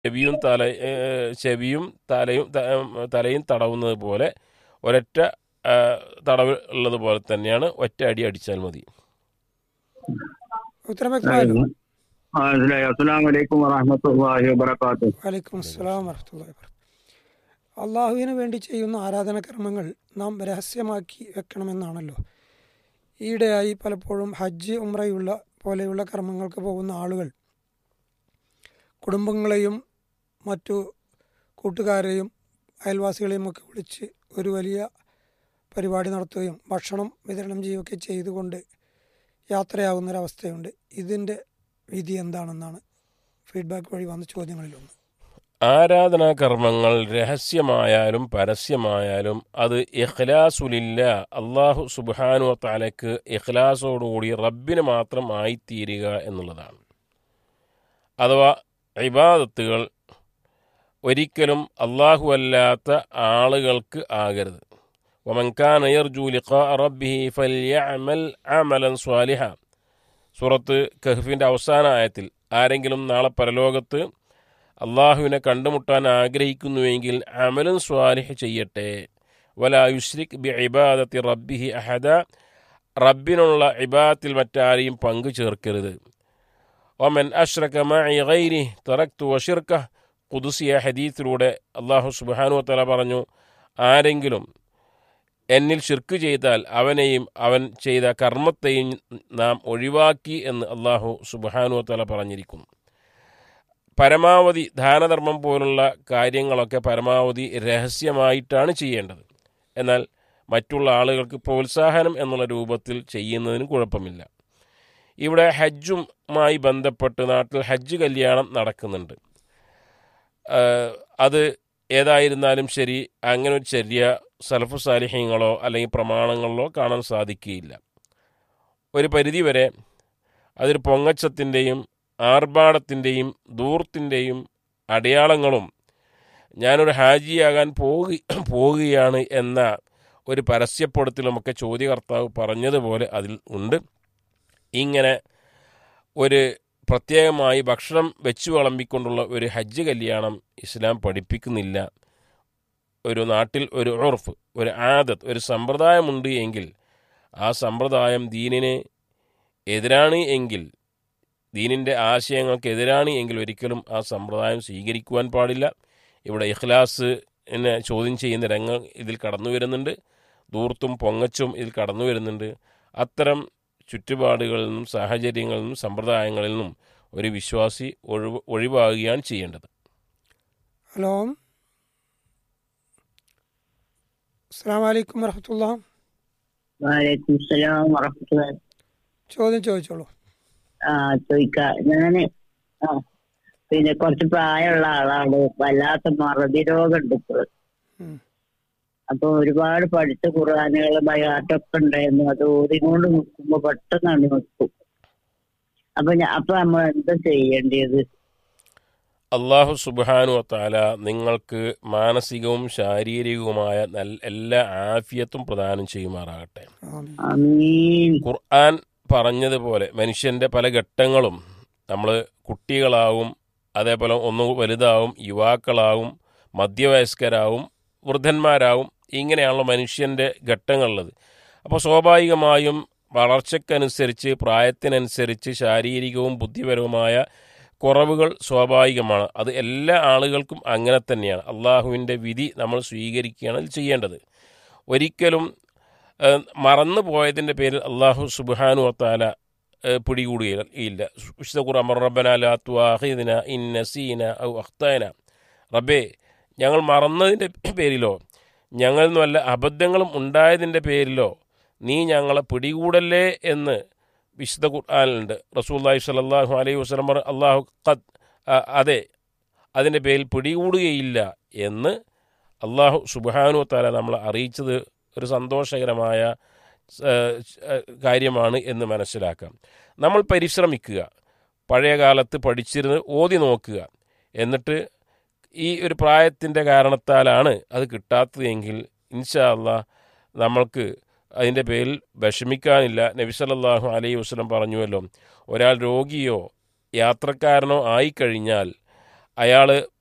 ചെവിയും തല ഏഹ് ചെവിയും തലയും ത- ഏഹ് തലയും തടവുന്നത് പോലെ ഒരൊറ്റ ആ, തടവ് ഉള്ളത് പോലെ തന്നെയാണ് ഒറ്റ അടി അടിച്ചാൽ മതി ഉത്തരം വ്യക്തമായല്ലോ ആ, മനസ്സിലായി അസ്സലാമു അലൈക്കും വറഹ്മത്തുള്ളാഹി വബറകാതുഹു വലൈക്കും അസ്സലാം വറഹ്മത്തുള്ളാഹി വബറകാതുഹു അള്ളാഹുവിന് വേണ്ടി ചെയ്യുന്ന ആരാധനകർമ്മങ്ങൾ നാം രഹസ്യമാക്കി വെക്കണമെന്നാണല്ലോ ഈയിടെയായി പലപ്പോഴും ഹജ്ജ് ഉംറയുള്ള പോലെയുള്ള കർമ്മങ്ങൾക്ക് പോകുന്ന ആളുകൾ കുടുംബങ്ങളെയും മറ്റു കൂട്ടുകാരെയും അയൽവാസികളെയും ഒക്കെ വിളിച്ച് ഒരു വലിയ പരിപാടി നടത്തുകയും ഭക്ഷണം വിതരണം ചെയ്യുകയൊക്കെ ചെയ്തുകൊണ്ട് യാത്രയാകുന്നൊരവസ്ഥയുണ്ട് ഇതിൻ്റെ വിധി എന്താണെന്നാണ് ഫീഡ്ബാക്ക് വഴി വന്ന ചോദ്യങ്ങളിലൊന്ന് ആരാധനാ കർമ്മങ്ങൾ രഹസ്യമായാലും പരസ്യമായാലും അത് ഇഖ്ലാസുലില്ല അള്ളാഹു സുബാനു താലക്ക് ഇഖ്ലാസോടുകൂടി റബ്ബിന് മാത്രം ആയിത്തീരുക എന്നുള്ളതാണ് അഥവാ ഇബാദത്തുകൾ ഒരിക്കലും അള്ളാഹു അല്ലാത്ത ആളുകൾക്ക് ആകരുത് വമൻകാൻ യർജു ലിഖാ റബ്ബിഹി ഫൽയഅമൽ അമലൻ സ്വാലിഹ സൂറത്ത് കഹ്ഫിൻ്റെ അവസാന ആയത്തിൽ ആരെങ്കിലും നാളെ പരലോകത്ത് അള്ളാഹുവിനെ കണ്ടുമുട്ടാൻ ആഗ്രഹിക്കുന്നുവെങ്കിൽ അമലും സ്വാലിഹ് ചെയ്യട്ടെ വല യുഷ്രിഖ് ബി ഇബാദത്തി റബ്ബിഹി അഹദ റബ്ബിനുള്ള ഇബാദത്തിൽ മറ്റാരെയും പങ്കു ചേർക്കരുത് ഒമൻ അഷ്റക മഇ ഗൈരി തറക്തു വഷിർക്ക കുതുസിയ ഹദീത്തിലൂടെ അള്ളാഹു സുബാനു തല പറഞ്ഞു ആരെങ്കിലും എന്നിൽ ഷിർക്ക് ചെയ്താൽ അവനെയും അവൻ ചെയ്ത കർമ്മത്തെയും നാം ഒഴിവാക്കി എന്ന് അള്ളാഹു സുബാനു തല പറഞ്ഞിരിക്കുന്നു പരമാവധി ദാനധർമ്മം പോലുള്ള കാര്യങ്ങളൊക്കെ പരമാവധി രഹസ്യമായിട്ടാണ് ചെയ്യേണ്ടത് എന്നാൽ മറ്റുള്ള ആളുകൾക്ക് പ്രോത്സാഹനം എന്നുള്ള രൂപത്തിൽ ചെയ്യുന്നതിന് കുഴപ്പമില്ല ഇവിടെ ഹജ്ജുമായി ബന്ധപ്പെട്ട് നാട്ടിൽ ഹജ്ജ് കല്യാണം നടക്കുന്നുണ്ട് ആഹ് അത് ഏതായിരുന്നാലും ശരി അങ്ങനെ ഒരു ചെറിയ സലഫു സാലിഹ്യങ്ങളോ അല്ലെങ്കിൽ പ്രമാണങ്ങളിലോ കാണാൻ സാധിക്കുകയില്ല ഒരു പരിധിവരെ അതൊരു പൊങ്ങച്ചത്തിൻ്റെയും ആർഭാടത്തിൻ്റെയും ദൂർത്തിൻ്റെയും അടയാളങ്ങളും ഞാനൊരു ഹാജിയാകാൻ പോകു പോകുകയാണ് എന്ന ഒരു പരസ്യപ്പെടുത്തലുമൊക്കെ ചോദ്യകർത്താവ് പറഞ്ഞതുപോലെ അതിൽ ഉണ്ട് ഇങ്ങനെ ഒരു പ്രത്യേകമായി ഭക്ഷണം വെച്ചു വിളമ്പിക്കൊണ്ടുള്ള ഒരു ഹജ്ജ് കല്യാണം ഇസ്ലാം പഠിപ്പിക്കുന്നില്ല ഒരു നാട്ടിൽ ഒരു ഉറഫ് ഒരു ആദത്ത് ഒരു സമ്പ്രദായമുണ്ട് എങ്കിൽ ആ സമ്പ്രദായം ദീനിന് എതിരാണ് എങ്കിൽ ദീനിൻ്റെ ആശയങ്ങൾക്ക് എതിരാണ് എങ്കിൽ ഒരിക്കലും ആ സമ്പ്രദായം സ്വീകരിക്കുവാൻ പാടില്ല ഇവിടെ ഇഖ്ലാസ് എന്നെ ചോദ്യം ചെയ്യുന്ന രംഗം ഇതിൽ കടന്നു വരുന്നുണ്ട് ദൂർത്തും പൊങ്ങച്ചും ഇതിൽ കടന്നു വരുന്നുണ്ട് അത്തരം ചുറ്റുപാടുകളിൽ നിന്നും സാഹചര്യങ്ങളിൽ നിന്നും സമ്പ്രദായങ്ങളിൽ നിന്നും ഒരു വിശ്വാസി ഒഴിവ് ഒഴിവാകുകയാണ് ചെയ്യേണ്ടത് ഹലോ അസ്സാം വലൈക്കും വറഹമത്തുള്ള വാലേക്കും സലാം വറഹ്മത്തുള്ളാഹി ചോദ്യം ചോദിച്ചോളൂ ആ ചോദിക്ക ഞാന് ആ പിന്നെ കുറച്ച് പ്രായമുള്ള ആളാണ് വല്ലാത്ത മറവി രോഗമുണ്ട് ഇപ്പോൾ ഉം. അപ്പൊ ഒരുപാട് പഠിച്ച ഖുർആാനുകൾ ബയാട്ടൊക്കെ ഉണ്ടായിരുന്നു അത് ഓതിക്കൊണ്ട് നിൽക്കുമ്പോ പെട്ടെന്നാണ് നിൽക്കും അപ്പൊ ഞാൻ അപ്പൊ നമ്മൾ എന്താ ചെയ്യേണ്ടത് അള്ളാഹു സുബാനു താല നിങ്ങൾക്ക് മാനസികവും ശാരീരികവുമായ നല്ല എല്ലാ ആഫിയത്തും പ്രദാനം ചെയ്യുമാറാകട്ടെ ആമീൻ. അമീൻ ഖുർആൻ പറഞ്ഞതുപോലെ മനുഷ്യൻ്റെ പല ഘട്ടങ്ങളും നമ്മൾ കുട്ടികളാവും അതേപോലെ ഒന്ന് വലുതാവും യുവാക്കളാവും മധ്യവയസ്കരാവും വൃദ്ധന്മാരാവും ഇങ്ങനെയാണല്ലോ മനുഷ്യൻ്റെ ഘട്ടങ്ങളുള്ളത് അപ്പോൾ സ്വാഭാവികമായും വളർച്ചയ്ക്കനുസരിച്ച് പ്രായത്തിനനുസരിച്ച് ശാരീരികവും ബുദ്ധിപരവുമായ കുറവുകൾ സ്വാഭാവികമാണ് അത് എല്ലാ ആളുകൾക്കും അങ്ങനെ തന്നെയാണ് അള്ളാഹുവിൻ്റെ വിധി നമ്മൾ സ്വീകരിക്കുകയാണ് അതിൽ ചെയ്യേണ്ടത് ഒരിക്കലും ഏഹ്, മറന്നു പോയതിൻ്റെ പേരിൽ അള്ളാഹു സുബാനു വത്താല പിടികൂടുകയില്ല വിശുദ്ധ ഖുർആൻ റബ്ബന ലാ തുആഖിദ്ന ഇൻ നസീന ഔ അഖ്തഅന റബ്ബേ ഞങ്ങൾ മറന്നതിൻ്റെ പേരിലോ ഞങ്ങളിൽ നിന്ന് വല്ല അബദ്ധങ്ങളും ഉണ്ടായതിൻ്റെ പേരിലോ നീ ഞങ്ങളെ പിടികൂടല്ലേ എന്ന് വിശുദ്ധ ഖുർആാനിലുണ്ട് റസൂല്ലാഹി സ്വല്ലല്ലാഹു അലൈഹി വസല്ലം പറ അള്ളാഹു ഖദ് ആ, അതെ അതിൻ്റെ പേരിൽ പിടികൂടുകയില്ല എന്ന് അള്ളാഹു സുബാനു താല നമ്മളെ അറിയിച്ചത് ഒരു സന്തോഷകരമായ ആ, ആ, കാര്യമാണ് എന്ന് മനസ്സിലാക്കാം നമ്മൾ പരിശ്രമിക്കുക പഴയ കാലത്ത് പഠിച്ചിരുന്ന് ഓതി നോക്കുക എന്നിട്ട് ഈ ഒരു പ്രായത്തിൻ്റെ കാരണത്താലാണ് അത് കിട്ടാത്തത് എങ്കിൽ ഇൻഷാ അള്ളാ നമ്മൾക്ക് അതിൻ്റെ പേരിൽ വിഷമിക്കാനില്ല നബി സല്ലല്ലാഹു അലൈഹി വസല്ലം പറഞ്ഞുവല്ലോ ഒരാൾ രോഗിയോ യാത്രക്കാരനോ ആയിക്കഴിഞ്ഞാൽ അയാൾ